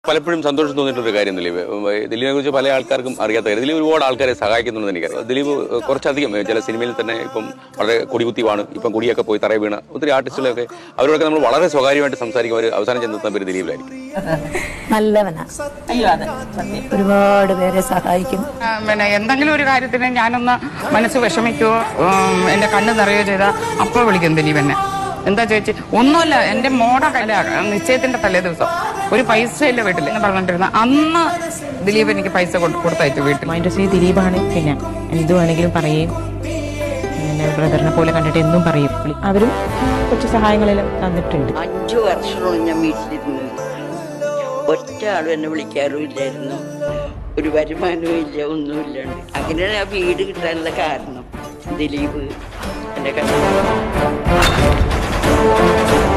പലപ്പോഴും സന്തോഷം തോന്നിയിട്ടൊരു കാര്യം ദിലീപ് ഉം, ദിലീപിനെ കുറിച്ച് പല ആൾക്കാർക്കും അറിയാത്ത കാര്യം ദിലീപ് ഒരുപാട് ആൾക്കാരെ സഹായിക്കുന്നുണ്ടെന്ന് എനിക്കറിയാം ദിലീപ് ഏഹ്, കുറച്ചധികം ഏഹ്, ചില സിനിമയിൽ തന്നെ ഇപ്പം വളരെ കൊടികുത്തിവാണ് ഇപ്പം കൊടിയൊക്കെ പോയി തറയെ വീണ് ഒത്തിരി ആർട്ടിസ്റ്റുകളൊക്കെ അവരോടൊക്കെ നമ്മൾ വളരെ സ്വകാര്യമായിട്ട് സംസാരിക്കും അവർ അവസാനം ചെന്നെത്തുന്ന പേര് ദിലീപിലായിരിക്കും നല്ലവനാ അയ്യോ അതെ സത്യം ഒരുപാട് പേരെ സഹായിക്കും ആ, പിന്നെ എന്തെങ്കിലും ഒരു കാര്യത്തിന് ഞാനൊന്ന് മനസ്സ് വിഷമിക്കുവോ ഉം, എന്റെ കണ്ണ് നിറയുകയോ ചെയ്താൽ അപ്പോൾ വിളിക്കും ദിലീപ് എന്നെ എന്താ ചേച്ചി ഒന്നുമല്ല എന്റെ മോടെ കല നിശ്ചയത്തിന്റെ തലേ ദിവസം ഒരു പൈസ ഇല്ല വീട്ടിൽ എന്ന് പറഞ്ഞിട്ടിരുന്ന അന്ന് ദിലീപ് എനിക്ക് പൈസ കൊടു- കൊടുത്തയച്ചു വീട്ടിൽ മൈൻഡ് ദിലീപാണ് പിന്നെ എന്ത് വേണമെങ്കിലും പറയും പിന്നെ ബ്രദറിനെ പോലെ കണ്ടിട്ട് എന്നും പറയും വിളി- അവരും കുറച്ച് സഹായങ്ങളെല്ലാം തന്നിട്ടുണ്ട് അഞ്ചു വർഷമാണ് ഞാൻ വീട്ടിലിരുന്നത് ഒറ്റ ആളും എന്നെ വിളിക്കാറുമില്ലായിരുന്നു ഒരു വരുമാനവും ഇല്ല ഒന്നുമില്ലാണ്ട് അങ്ങനെയാണ് ആ വീട് കിട്ടാനുള്ള കാരണം ദിലീപ് എന്നെ കണ്ടു